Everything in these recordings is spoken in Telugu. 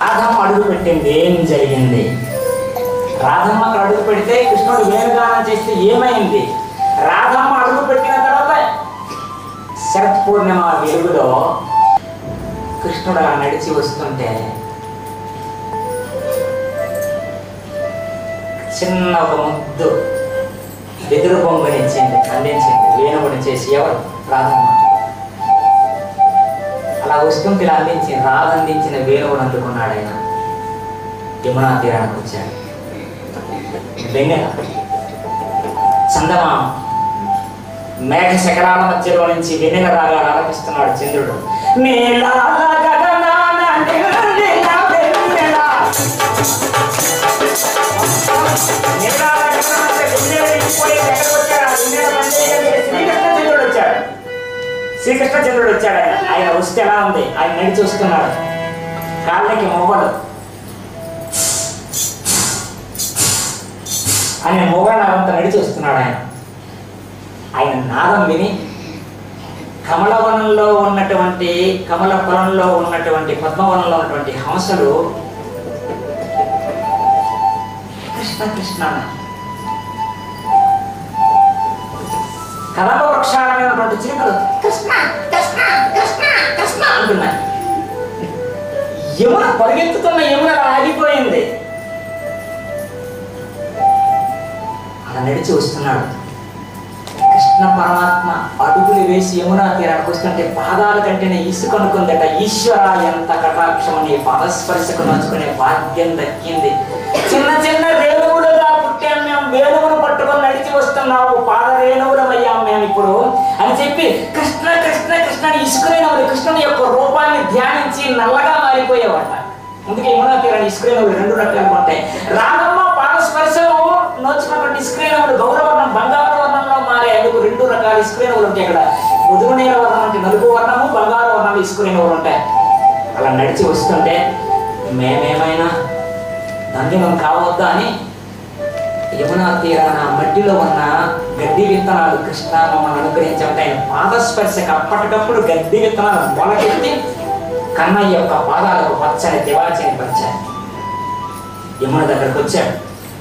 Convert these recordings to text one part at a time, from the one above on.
రాధమ్మ అడుగు పెట్టింది ఏం జరిగింది రాధమ్మ అక్కడ అడుగు పెడితే కృష్ణుడు వేణుగానం చేస్తే ఏమైంది రాధమ్మ అడుగు పెట్టిన తర్వాత శరత్ పూర్ణిమ వెలుగులో కృష్ణుడు అలా నడిచి వస్తుంటే చిన్న ఒక ముద్దు వెదురు బొంగునిచ్చింది అందించింది వేణుగుని చేసి ఎవరు రాధమ్మ అలా వస్తుంటే ఇలా అందించి రాదందించిన వేణువును అందుకున్నాడు ఆయన యమునా తీరానికి వచ్చాడు వెన్నెల చందమా మేఘ శకరాల మధ్యలో నుంచి వెన్నెల రాగాలు ఆలపిస్తున్నాడు చంద్రుడు నీలాల గగనాన నిండిన వెన్నెల. నీలాల గగనాన వెన్నెల నిండిపోయి ఎక్కడికి వచ్చాడు? ఆ వెన్నెల మండే శ్రీకృష్ణచంద్రుడు వచ్చాడు శ్రీకృష్ణచంద్రుడు వచ్చాడు ఆయన ఆయన వస్తే ఎలా ఉంది ఆయన నడిచి వస్తున్నాడు కాళ్ళకి మొవ్వలు ఆయన మొగనాదంతా నడిచి వస్తున్నాడు ఆయన ఆయన నాదం విని కమలవనంలో ఉన్నటువంటి కమల పొలంలో ఉన్నటువంటి పద్మవనంలో ఉన్నటువంటి హంసలు కృష్ణ కృష్ణ అన్నాయి. కదప వృక్షాల మీద ఉన్నటువంటి చిలుకలు కృష్ణ కృష్ణ కృష్ణ కృష్ణ అంటున్నాయి యమున పరిగెత్తుతున్న యమున అలా ఆగిపోయింది అలా నడిచి వస్తున్నాడు కృష్ణ పరమాత్మ అడుగులు వేసి యమునా తీరానికి వస్తుంటే పాదాల కంటేనే ఇసుక అనుకుందట ఈశ్వర ఎంత కటాక్షం నీ పరస్పర్శకు నోచుకునే భాగ్యం దక్కింది చిన్న చిన్న రేణువులుగా పుట్టాం మేము వేణువును పట్టుకొని నడిచి వస్తున్నావు పాద రేణువులమయ్యాం మేము ఇప్పుడు అని చెప్పి కృష్ణ కృష్ణ కృష్ణ అని ఇసుకరేణువులు కృష్ణుని యొక్క రూపాన్ని ధ్యానించి నల్లగా మారిపోయేవాట అందుకే యమునా తీరాన్ని ఇసుకరేణువులు రెండు రకాలుగా ఉంటాయి రామమ్మ పాదస్పర్శను నోచుకున్నటువంటి ఇసుకరేణువులు గౌరవర్ణం బంగారు వర్ణంలో మారే అందుకు రెండు రకాల ఇసుకరేణువులు ఉంటాయి ఇక్కడ ముదుగు నీల వర్ణం అంటే నలుపు వర్ణము బంగారు వర్ణంలో ఇసుకరేణువులు ఉంటాయి అలా నడిచి వస్తుంటే మేమేమైనా నందినం కావద్దా అని యమునా తీరాన మట్టిలో ఉన్న గడ్డి విత్తనాలు కృష్ణ మమ్మల్ని అనుగ్రహించమంటే ఆయన పాదస్పర్శకు అప్పటికప్పుడు గడ్డి విత్తనాలు మొలకెత్తి కన్నయ్య యొక్క పాదాలకు పచ్చని తివాచని పరిచాయి యమున దగ్గరకు వచ్చాడు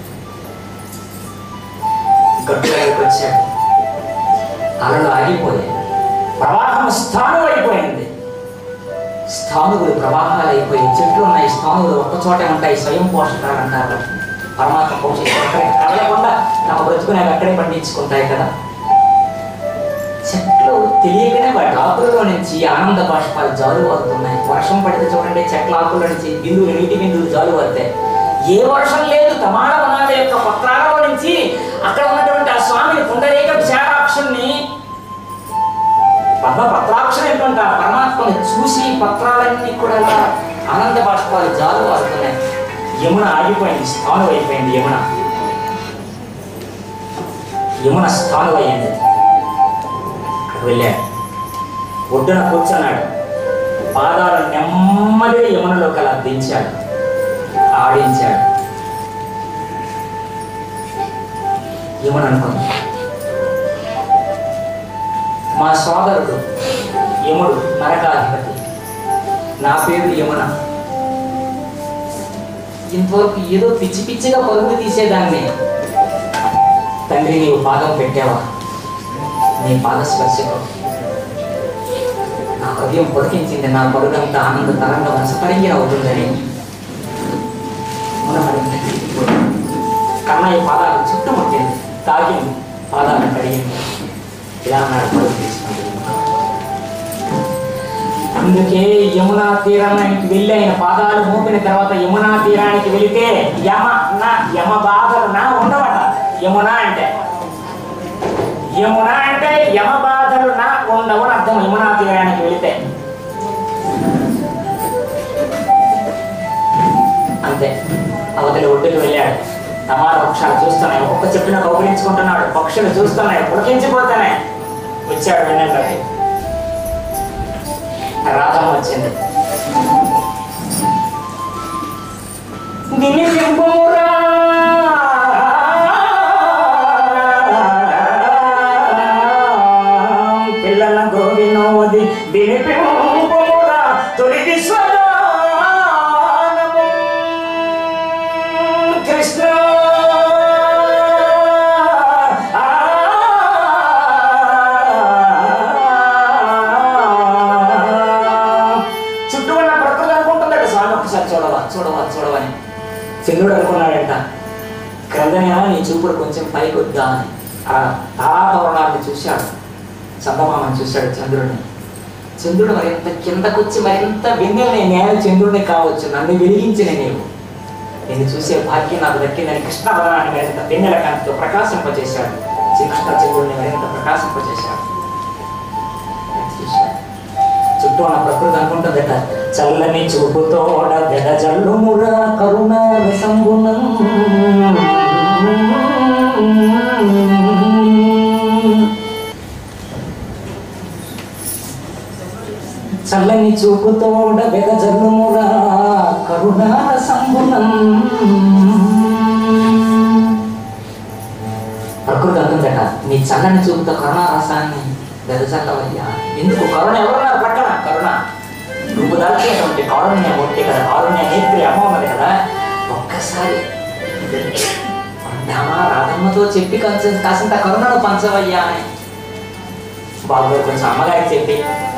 గట్టు దగ్గరకు వచ్చాడు అలలు ఆగిపోయాయి ప్రవాహం స్థానం అయిపోయింది స్థానువులు ప్రవాహాలు అయిపోయి చెట్లు ఉన్నాయి స్థానువులు ఒక్క చోటే ఉంటాయి స్వయం పోషకాలు అంటారు పరమాత్మ పోషిస్తారు కదలకుండా తమ బ్రతుకునే అక్కడే పండించుకుంటాయి కదా చెట్లు తెలియకనే వాటి ఆకులలో నుంచి ఆనంద బాష్పాలు జాలువారుతున్నాయి వర్షం పడితే చూడండి చెట్ల ఆకుల నుంచి బిందువులు నీటి బిందువులు జాలువారుతాయి ఏ వర్షం లేదు తమాల వనాల యొక్క పత్రాలలో నుంచి అక్కడ ఉన్నటువంటి ఆ స్వామిని పుండరీక విశాలాక్షుణ్ణి పద్మ పత్రాక్షరం ఏంటంటే ఆ పరమాత్మని చూసి పత్రాలన్నీ కూడా ఇలా ఆనంద బాష్పాలు జాలువారుతున్నాయి యమున ఆగిపోయింది స్థానం అయిపోయింది యమున యమున స్థానం అయ్యింది అక్కడికి వెళ్ళాడు ఒడ్డున కూర్చున్నాడు పాదాలు నెమ్మదిగా యమునలోకి అలా దించాడు ఆడించాడు యమున అనుకుంది మా సోదరుడు యముడు నరకాధిపతి నా పేరు యమున ఇంతవరకు ఏదో పిచ్చి పిచ్చిగా పరుగులు తీసేదాన్ని తండ్రి నీవు పాదం పెట్టావా నీ పాదస్పర్శకు నా హృదయం పొడికించింది నా పరుగంత ఆనంద తరంగం రసపరింగి అవుతుందని మునపడింది. కన్నయ్య పాదాలు చుట్టుముట్టింది తాగింది పాదాలను కడిగింది ఇలా అన్నాడు పరుగు తీసుకుంది అందుకే యమునా తీరానికి వెళ్ళి ఆయన పాదాలు మోపిన తర్వాత యమునా తీరానికి వెళితే యమ నా యమ బాధలు నా ఉండవట యమున అంటే యమున అంటే యమ బాధలు నా ఉండవు అని అర్థం యమునా తీరానికి వెళితే అంతే అవతలి ఒడ్డుకు వెళ్ళాడు తమాల వృక్షాలు చూస్తున్నాయి ఒక్కొక్క చెట్టున కౌగిలించుకుంటున్నాడు పక్షులు చూస్తున్నాయి పులకించిపోతున్నాయి వచ్చాడు వెన్నెల్లోకి రాధమ్మ వచ్చింది దిని సింపురా పిల్లల గోవినోది దిని పింపురా తొలికి స్వదానము చంద్రుడు అనుకున్నాడంట క్రిందనేనా నీ చూపుడు కొంచెం పైకి వద్దా అని ఆ తారాతవరణాన్ని చూశాడు చందమామని చూశాడు చంద్రుడిని చంద్రుడు మరింత కిందకొచ్చి మరింత వెన్నెలని నేను చంద్రుడిని కావచ్చు నన్ను వెలిగించిన నీవు నేను చూసే భాగ్యం నాకు దక్కిందని కృష్ణ వదనాన్ని మరింత వెన్నెల కాంతితో ప్రకాశింపజేశాడు శ్రీకృష్ణ చంద్రుడిని మరింత ప్రకాశింపజేశాడు చూశాడు. చుట్టూ ఉన్న ప్రకృతి అనుకుంటుందట చల్లని చూపుతోడ బెద జల్లుమురా కరుణ రసంబునం చల్లని చూపుతోడ బెద జల్లుమురా కరుణ రసంబునం ప్రకృతి అంటుందట నీ చల్లని చూపుతో కరుణా రసాన్ని వెదజల్లవయ్యా ఎందుకు కరుణ ఎవరున్నారు పక్కన కరుణ నువ్వు దాల్చినటువంటి కారుణ్య మూర్తి కదా కారుణ్య నేత్రి అమ్మ ఉన్నది కదా ఒక్కసారి రామ రాధమ్మతో చెప్పి కొంచెం కాసింత కరుణను పంచవయ్యా అని బాబు కొంచెం అమ్మగారికి చెప్పి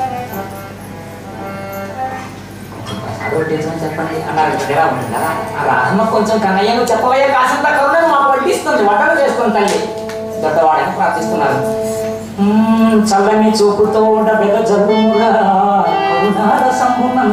కొంచెం ప్రసాదం వడ్డించమని చెప్పండి అన్నారు ఎలా ఉంటుంది కదా ఆ రాధమ్మ కొంచెం కన్నయ్య నువ్వు చెప్పవయ్యా కాసింత కరుణను మాకు వడ్డిస్తుంది వంటలు చేస్తుంది తల్లి దొడ్డవాడని ప్రార్థిస్తున్నారు మ్మ్, చల్లని చూపుతో బెద జరుగుముగా కరుణార సంబునం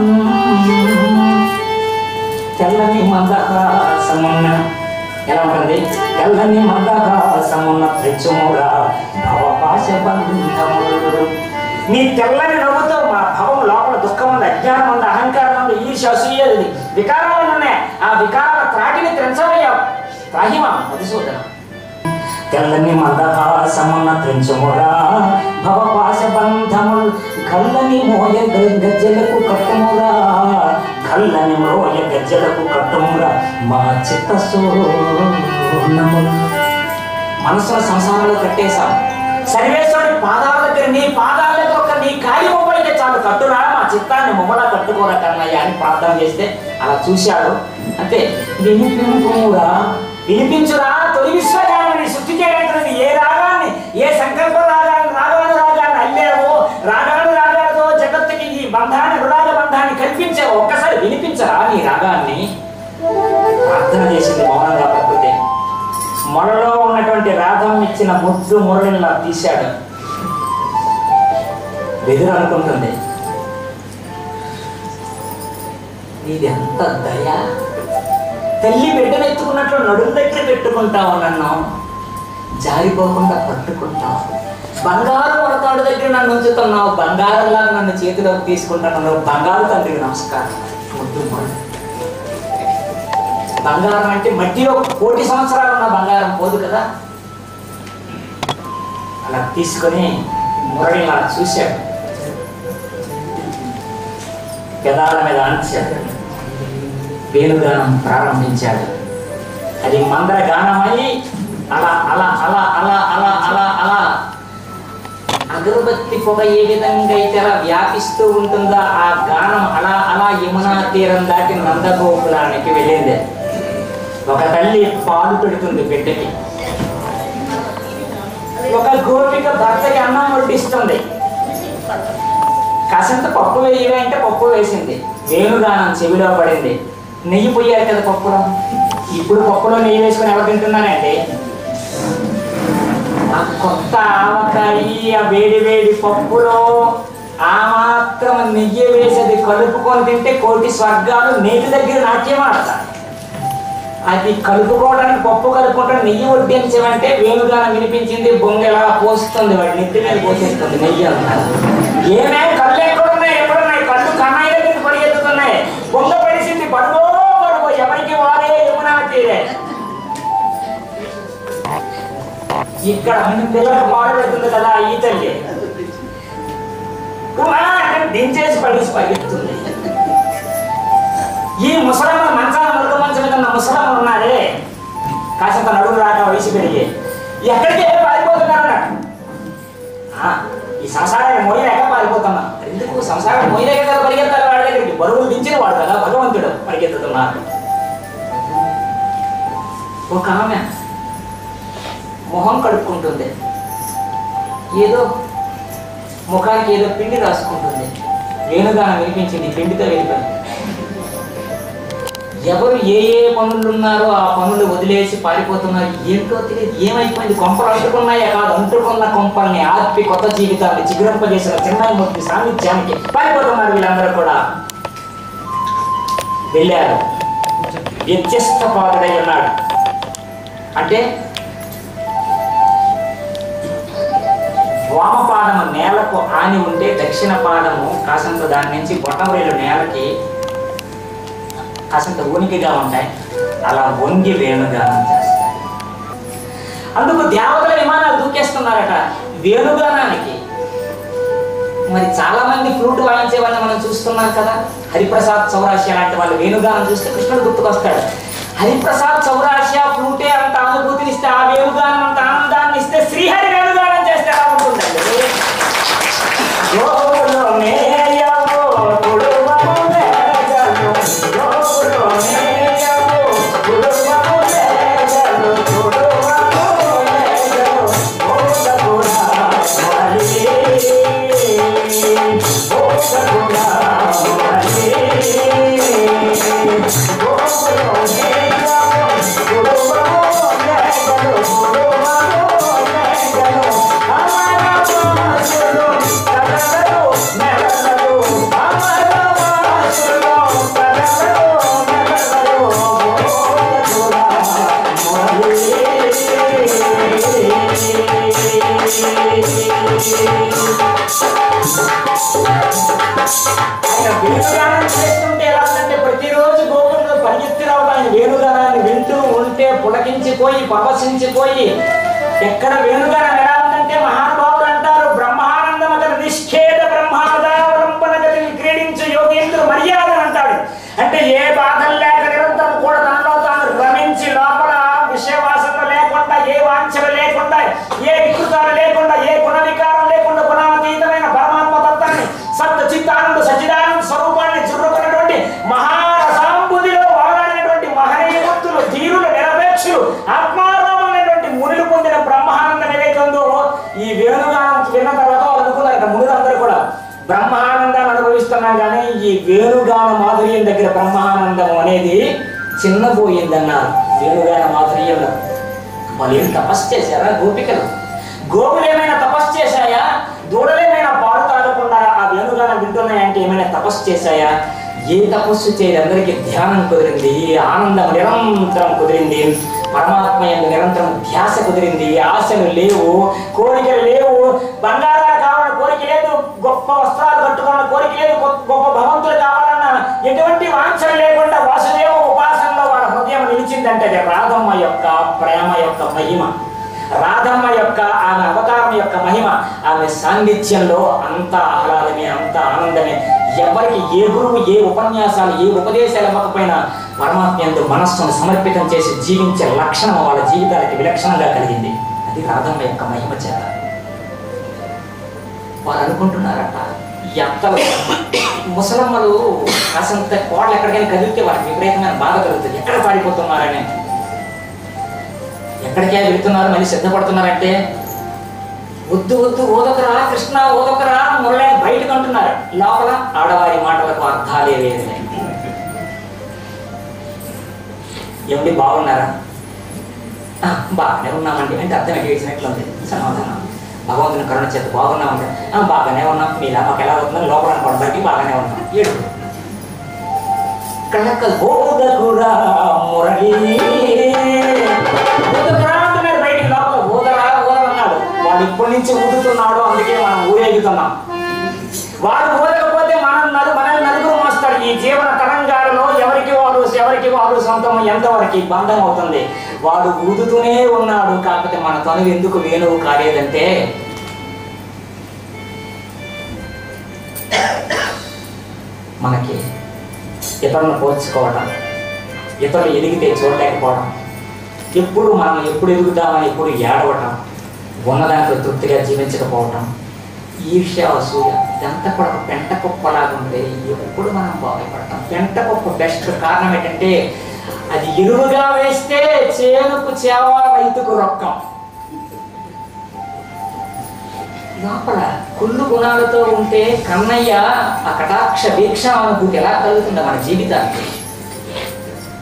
తెల్లని మందహాసమున్న ఎలా ఉంటుంది తెల్లని మందహాసమున్న తెచ్చుముగా భవపాశ బంధములు నీ తెల్లని నవ్వుతో మా భవం లోపల దుఃఖం ఉంది అజ్ఞానం ఉంది అహంకారం ఉంది ఈర్ష అసూయ ఉంది వికారాలు ఉన్నాయి ఆ వికారాల త్రాటిని త్రెంచవయ్యా త్రాహిమా మధుసూదనం తెల్లని మందహాసమున్న త్రించుమురా భవపాశ బంధముల్ కల్లని మోయ గజ్జలకు కట్టుమురా కల్లని మోయ గజ్జలకు కట్టుమురా మా చిత్త మనసుల సంసారంలో కట్టేశాం సర్వేశ్వరుడి పాదాల దగ్గర నీ పాదాల దగ్గర ఒక నీ కాలి మొబైల్ చాలు కట్టురా మా చిత్తాన్ని మొమ్మలా కట్టుకోరా కన్నయ్య అని ప్రార్థన చేస్తే అలా చూశాడు అంతే వినిపింపురా వినిపించురా తొలి విశ్వగాన్ని సృష్టి చేయడానికి ఏ రాగాన్ని ఏ సంకల్ప రాగాన్ని రాగాను రాగాన్ని అల్లేవో రాగాను రాగాలతో జగత్తుకి ఈ బంధాన్ని రురాగ బంధాన్ని కల్పించావు ఒక్కసారి వినిపించరా నీ రాగాన్ని ప్రార్థన చేసింది మౌనంగా ప్రకృతి మొలలో ఉన్నటువంటి రాధం ఇచ్చిన ముద్దు మురళిలా తీశాడు బెదురు అనుకుంటుంది నీది ఎంత దయ తల్లి బిడ్డను ఎత్తుకున్నట్లు నడుము దగ్గర పెట్టుకుంటావు నన్ను జారిపోకుండా పట్టుకుంటావు బంగారు మొరతాడు దగ్గర నన్ను ఉంచుతున్నావు బంగారంలాగా నన్ను చేతిలోకి తీసుకుంటున్నావు బంగారు తండ్రికి నమస్కారం ముద్దు మురళి బంగారం అంటే మట్టిలో కోటి సంవత్సరాలు ఉన్న బంగారం పోదు కదా అలా తీసుకొని మురళి అలా చూశాడు పెదాల మీద అంచాడు వేణుగానం ప్రారంభించాడు అది మందర గానమై అలా అలా అలా అలా అలా అలా అలా అగరబత్తి పొగ ఏ విధంగా అయితే అలా వ్యాపిస్తూ ఉంటుందో ఆ గానం అలా అలా యమునా తీరం దాటి నందగోకులానికి వెళ్ళింది ఒక తల్లి పాలు పెడుతుంది బిడ్డకి ఒక గోపిక భర్తకి అన్నం వడ్డిస్తుంది కాసంత పప్పు వేయగా అంటే పప్పు వేసింది వేణుగానం చెవిలో పడింది నెయ్యి పోయారు కదా పప్పులో ఇప్పుడు పప్పులో నెయ్యి వేసుకొని ఎవరు తింటున్నానండి ఆ కొత్త ఆవకాయ ఆ వేడి వేడి పప్పులో ఆ మాత్రం నెయ్యి వేసేది కలుపుకొని తింటే కోటి స్వర్గాలు నేటి దగ్గర నాట్యం ఆడతారు అది కలుపుకోవడానికి పప్పు కలుపుకోవడానికి నెయ్యి వడ్డించమంటే వేణుగానం వినిపించింది బొంగ ఎలా పోస్తుంది వాడి నెత్తి మీద పోసేస్తుంది నెయ్యి అంతా ఏమే కళ్ళు ఎక్కడున్నాయి ఎక్కడున్నాయి కళ్ళు కన్నయ్య దగ్గరికి పరిగెత్తుతున్నాయి బొంగ పడిసింది పడుగో పడుగో ఎవరికి వారే యమునా తీరే ఇక్కడ పిల్లలకు పాడు పెడుతుంది కదా ఈ తల్లి కుమా అంటే దించేసి పడేసి పరిగెత్తుంది ఈ ముసలమ్మ మంచాల మరుగు మంచం మీద ఉన్న ముసలమ్మ ఉన్నారే కాసేంత నడుము రాక వయసు పెరిగి ఎక్కడికి వెళ్ళి పారిపోతున్నారు అన్నాడు ఆ, ఈ సంసారాన్ని మోయలేక పారిపోతున్నా ఎందుకు సంసారాన్ని మోయలేక కదా పరిగెత్తాలి వాడి దగ్గరికి బరువులు దించిన వాడు కదా భగవంతుడు పరిగెత్తుతున్నారు ఒక ఆమె మొహం కడుక్కుంటుంది ఏదో ముఖానికి ఏదో పిండి రాసుకుంటుంది వేణుగానం వినిపించింది పిండితో వెళ్ళిపోయింది ఎవరు ఏ ఏ పనులు ఉన్నారో ఆ పనులు వదిలేసి పారిపోతున్నారు ఏంటో తెలియదు ఏమైపోయింది కొంపలు అంటుకున్నాయా కాదు అంటుకున్న కొంపల్ని ఆర్పి కొత్త జీవితాన్ని చిగురింపజేసిన చిన్నమూర్తి సాన్నిధ్యానికి పారిపోతున్నారు వీళ్ళందరూ కూడా వెళ్ళారు వ్యత్యస్త పాదుడై ఉన్నాడు అంటే వామపాదము నేలకు ఆని ఉంటే దక్షిణ పాదము కాసంత దాని నుంచి బొట్టవరేలు నేలకి కాసంత ఉనికిగా ఉంటాయి అలా వంగి వేణుగానం చేస్తాయి అందుకు దేవతల విమానాలు దూకేస్తున్నారట వేణుగానానికి మరి చాలా మంది ఫ్లూట్ వాయించే వాళ్ళని మనం చూస్తున్నాం కదా హరిప్రసాద్ చౌరాష్య లాంటి వాళ్ళు వేణుగానం చూస్తే కృష్ణుడు గుర్తుకొస్తాడు హరిప్రసాద్ చౌరాష్య ఫ్లూటే అంత అనుభూతిని ఇస్తే ఆ వేణుగానం అంత ఆనందాన్ని ఇస్తే శ్రీహరి వేణుగానం చేస్తే ఎలా ఉంటుందండి గోవులు మేయవు, కుడుమము మేయవు, గోవులు మేయవు, కుడుమము మేయవు, కుడుమము మేయవు, గోవులకురా మలి, గోవులకురా మలి. గోవులు మేయవు, కుడుమము మేయవు, కుడుమము మేయవు, అమరవాసులు కదలరు మెదలరు, అమరవాసులు కదలరు మెదలరు, గోవులకురా ఆయన వేణుగానం చేస్తుంటే ఎలా ఉందంటే ప్రతిరోజు గోకులంలో పరిగెత్తి రావడం ఆయన వేణుగానాన్ని వింటూ ఉంటే పులకించిపోయి పరవశించిపోయి ఎక్కడ వేణుగానం ఎలా ఉందంటే మహానుభావులు అంటారు బ్రహ్మానందమగల నిష్ఖేద బ్రహ్మాదావలంబన గతిని క్రీడించు యోగేంద్ర మర్యాద అంటాడు అంటే ఏ బాధలు లేక నిరంతరం కూడా తనలో తాను రమించి లోపల విషయవాసన లేకుండా ఏ వాంఛలు లేకుండా ఏ వికృతాలు లేకుండా ఏ గుణ వికారం లేకుండా గుణాతీతమైన పరమాత్మ తత్వాన్ని సత్త చిత్తానంద సచిదానంద స్వరూపాన్ని చురుకున్నటువంటి మహారసాంబుదిలో వాడాడినటువంటి మహనీయమూర్తులు ధీరులు నిరపేక్షులు ఆత్మారామైనటువంటి మునులు పొందిన బ్రహ్మానందం ఏదైతే ఉందో ఈ వేణుగానం విన్న తర్వాత వాళ్ళు అనుకున్నారట మునులందరూ కూడా బ్రహ్మానందాన్ని అనుభవిస్తున్నాం కానీ ఈ వేణుగాన మాధుర్యం దగ్గర బ్రహ్మానందం అనేది చిన్నబోయిందన్నారు వేణుగాన మాధుర్యంలో వాళ్ళు ఏం తపస్సు చేశారా గోపికలు గోపులు ఏమైనా తపస్సు చేశాయా దూడలేమైనా పాలు తాగకుండా ఆ వేణుగానం వింటున్నాయంటే ఏమైనా తపస్సు చేశాయా ఏ తపస్సు చేయదు అందరికీ ధ్యానం కుదిరింది ఆనందం నిరంతరం కుదిరింది పరమాత్మ ఎందు నిరంతరం ధ్యాస కుదిరింది ఆశలు లేవు కోరికలు లేవు బంగారాలు కావాలని కోరిక లేదు గొప్ప వస్త్రాలు కట్టుకోవాలని కోరిక లేదు గొప్ప గొప్ప భవంతులు కావాలన్న ఎటువంటి వాంఛలు లేకుండా వాసుదేవ ఉపాసనలో వాళ్ళ హృదయం నిలిచిందంటే అది రాధమ్మ యొక్క ప్రేమ యొక్క మహిమ రాధమ్మ యొక్క ఆమె అవతారం యొక్క మహిమ ఆమె సాన్నిధ్యంలో అంత ఆహ్లాదమే అంత ఆనందమే ఎవరికి ఏ గురువు ఏ ఉపన్యాసాలు ఏ ఉపదేశాలు ఇవ్వకపోయినా పరమాత్మ ఎందు మనస్సును సమర్పితం చేసి జీవించే లక్షణం వాళ్ళ జీవితాలకి విలక్షణంగా కలిగింది అది రాధమ్మ యొక్క మహిమ చేత వారు అనుకుంటున్నారట ఈ అత్తలు ముసలమ్మలు కాసంత కోడలు ఎక్కడికైనా కదిలితే వారికి విపరీతమైన బాధ కలుగుతుంది ఎక్కడ పాడిపోతున్నారని ఎక్కడికే వెళుతున్నారు మళ్ళీ సిద్ధపడుతున్నారంటే వద్దు వద్దు ఓదకరా కృష్ణ ఓదకరా మురళి బయటకు అంటున్నారు లోపల ఆడవారి మాటలకు అర్థాలే వేరే ఏమిటి బాగున్నారా "ఆ, బాగానే ఉన్నామండి అంటే అర్థం ఎట్లా చేసినట్లుంది సమాధానం భగవంతుని కరుణ చేత బాగున్నామండి "ఆ, బాగానే ఉన్నాం మీలా మాకు ఎలా అవుతుందో లోపల అనుకోండి బయటికి బాగానే ఉన్నాం ఏడు కనక బోధకురా మురళి ఊదకురా అంటున్నాడు బయటికి లోపల ఊదరా ఊదరా అన్నాడు వాడు ఇప్పటి నుంచి ఊదుతున్నాడు అందుకే మనం ఊరేగుతున్నాం వాడు ఊదకపోతే మనం నలు మనల్ని నలుగురు మోస్తాడు ఈ జీవన తరంగాలలో ఎవరికి వారు ఎవరికి వారు సొంతం ఎంతవరకు బంధం అవుతుంది వాడు ఊదుతూనే ఉన్నాడు కాకపోతే మన తనువు ఎందుకు వేణువు కాలేదంటే మనకి ఇతరులను పోల్చుకోవడం ఇతరులు ఎదిగితే చూడలేకపోవడం ఎప్పుడు మనం ఎప్పుడు ఎదుగుతామని ఎప్పుడు ఏడవటం ఉన్నదాంట్లో తృప్తిగా జీవించకపోవటం ఈర్ష్య అసూయ ఇదంతా కూడా ఒక పెంట కుప్పలాగా ఉంటే ఎప్పుడు మనం బాగుపడతాం పెంట కుప్ప బెస్ట్ కారణం ఏంటంటే అది ఎరువుగా వేస్తే చేనుకు చేవ రైతుకు రొక్కం లోపల కుళ్ళు గుణాలతో ఉంటే కన్నయ్య ఆ కటాక్ష వీక్ష అనుభూతి ఎలా కలుగుతుందో మన జీవితానికి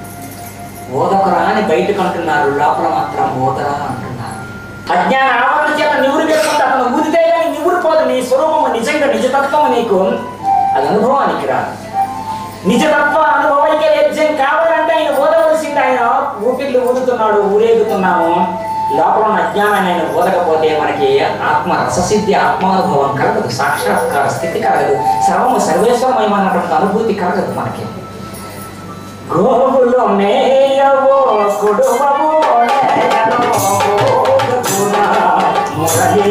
ఓదకురా అని బయటకు అంటున్నారు లోపల మాత్రం ఓదరా అంటున్నారు అజ్ఞాన ఆవరణ చేత నివురు వేసుకుంటే అతను ఊదితే కానీ నివురు పోదు నీ స్వరూపము నిజంగా నిజతత్వం నీకు అది అనుభవానికి రాదు నిజతత్వ అనుభవైక యజ్ఞం కావాలంటే ఆయన ఓదవలసింది ఆయన ఊపిర్లు ఊదుతున్నాడు ఊరేగుతున్నాము లోపల ఉన్న అజ్ఞానాన్ని ఆయన ఓదకపోతే మనకి ఆత్మ రససిద్ధి ఆత్మానుభవం కలగదు సాక్షాత్కార స్థితి కలగదు సర్వము సర్వేశ్వరమయమైనటువంటి అనుభూతి కలగదు మనకి గోవులు మేయవో కుడుమము నేయనో గోగున మురళీ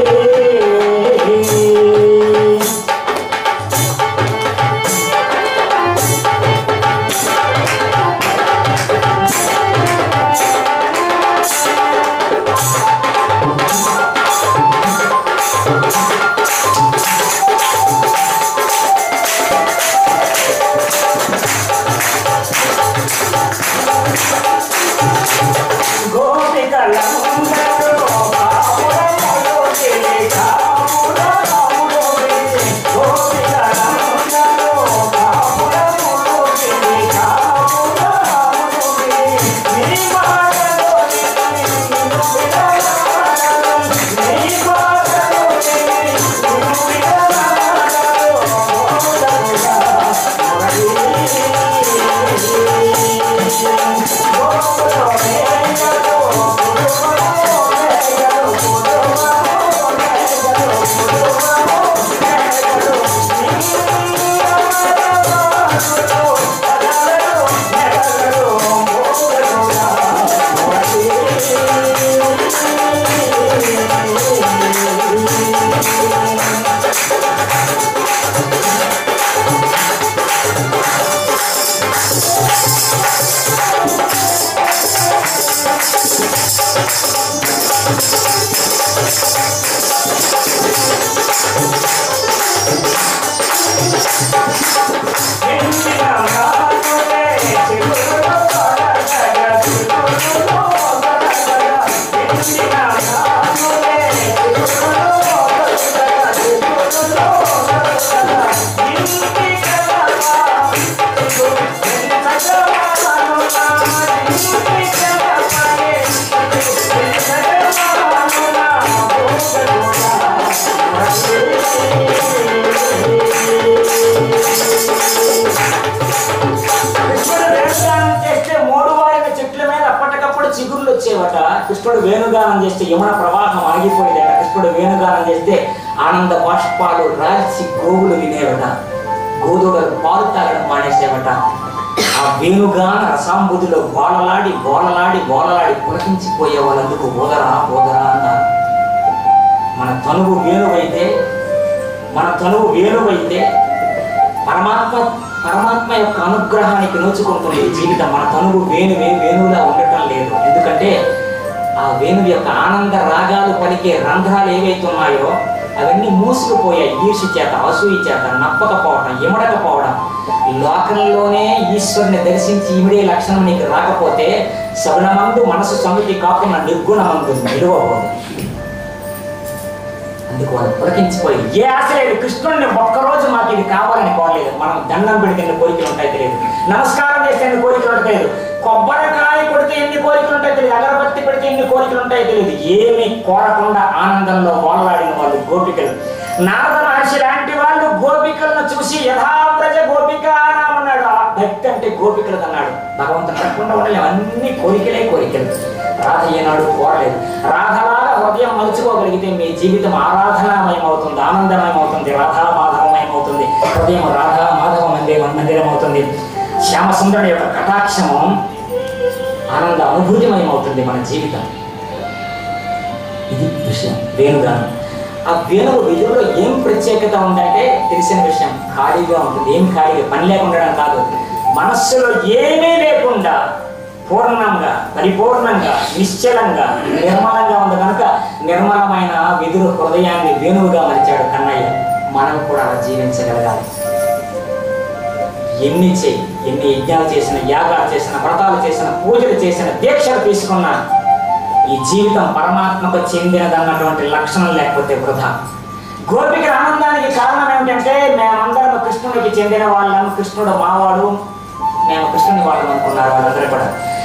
గోపికలందరూ కాపురములో తిరిగి కాపురములో తిరిగి గోపికలందరూ కాపురములో తిరిగి కాపురములో తిరిగి నీ మాటలో నిన్ను విడనాడను, నీ మాటలో నిన్ను విడనాడను, మోదముగా కృష్ణుడు వేణుగానం చేస్తే మూడు వారిన చెట్ల మీద అప్పటికప్పుడు చిగుర్లు వచ్చేవట కృష్ణుడు వేణుగానం చేస్తే యమున ప్రవాహం ఆగిపోయేదట కృష్ణుడు వేణుగానం చేస్తే ఆనంద బాష్పాలు రాల్చి గోవులు వినేవట గోధుడలు పాలు తాగడం మానేసేవట ఆ వేణుగాన రసాంబుదిలో బోలలాడి బోలలాడి బోలలాడి పులకించిపోయే వాళ్ళందుకు ఓదరా ఓదరా అన్నారు మన తనువు వేణువైతే మన తనువు వేణువైతే పరమాత్మ పరమాత్మ యొక్క అనుగ్రహానికి నోచుకుంటుంది ఈ జీవితం మన తనువు వేణువే వేణువులా ఉండటం లేదు ఎందుకంటే ఆ వేణువు యొక్క ఆనంద రాగాలు పలికే రంధ్రాలు ఏవైతే ఉన్నాయో అవన్నీ మూసుకుపోయాయి ఈర్ష చేత అసూయ చేత నప్పకపోవడం ఇమడకపోవడం లోకంలోనే ఈశ్వరుని దర్శించి ఇమిడే లక్షణం నీకు రాకపోతే సగుణమందు మనసు సమితి కాకుండా నిర్గుణమందు నిలువబోదు అందుకు వాళ్ళు పులకించిపోయి ఏ ఆశ లేదు కృష్ణుడిని ఒక్కరోజు మాకు ఇది కావాలని కోరలేదు మనం దండం పెడితే ఎన్ని కోరికలు ఉంటాయి తెలియదు నమస్కారం చేస్తే ఎన్ని కోరికలు ఉంటాయి తెలియదు కొబ్బరికాయ కొడితే ఎన్ని కోరికలు ఉంటాయి తెలియదు అగరబత్తి పెడితే ఎన్ని కోరికలు ఉంటాయి తెలియదు ఏమీ కోరకుండా ఆనందంలో వాడలాడిన వాళ్ళు గోపికలు నారద మహర్షి లాంటి వాళ్ళు గోపికలను చూసి యథాప్రజ గోపిక అన్నాడు ఆ భక్తి అంటే గోపికలు అన్నాడు భగవంతుడు అనకుండా ఉండాలి అన్ని కోరికలే కోరికలు రాధ ఏనాడు కోరలేదు రాధలాగా హృదయం మలుచుకోగలిగితే మీ జీవితం ఆరాధనామయం అవుతుంది ఆనందమయం అవుతుంది రాధా మాధవమయం అవుతుంది హృదయం రాధా మాధవ మందిరం మందిరం అవుతుంది శ్యామసుందరుడి యొక్క కటాక్షము ఆనంద అనుభూతిమయం అవుతుంది మన జీవితం ఇది విషయం వేణుగానం ఆ వేణువు విధుల్లో ఏం ప్రత్యేకత ఉందంటే తెలిసిన విషయం ఖాళీగా ఉంటుంది ఏం ఖాళీగా పని లేకుండా కాదు మనస్సులో ఏమీ లేకుండా పూర్ణంగా పరిపూర్ణంగా నిశ్చలంగా నిర్మలంగా ఉంది కనుక నిర్మలమైన విధులు హృదయాన్ని వేణువుగా మలిచాడు కన్నయ్య మనం కూడా అలా జీవించగలగాలి ఎన్ని చేయి ఎన్ని యజ్ఞాలు చేసిన యాగాలు చేసిన వ్రతాలు చేసిన పూజలు చేసిన దీక్షలు తీసుకున్నా ఈ జీవితం పరమాత్మకు చెందినదన్నటువంటి లక్షణం లేకపోతే వృధా గోపికల ఆనందానికి కారణం ఏమిటంటే మేమందరం కృష్ణుడికి చెందిన వాళ్ళం కృష్ణుడు మావాడు మేము కృష్ణుని వాళ్ళం అనుకున్నారు వాళ్ళందరూ కూడా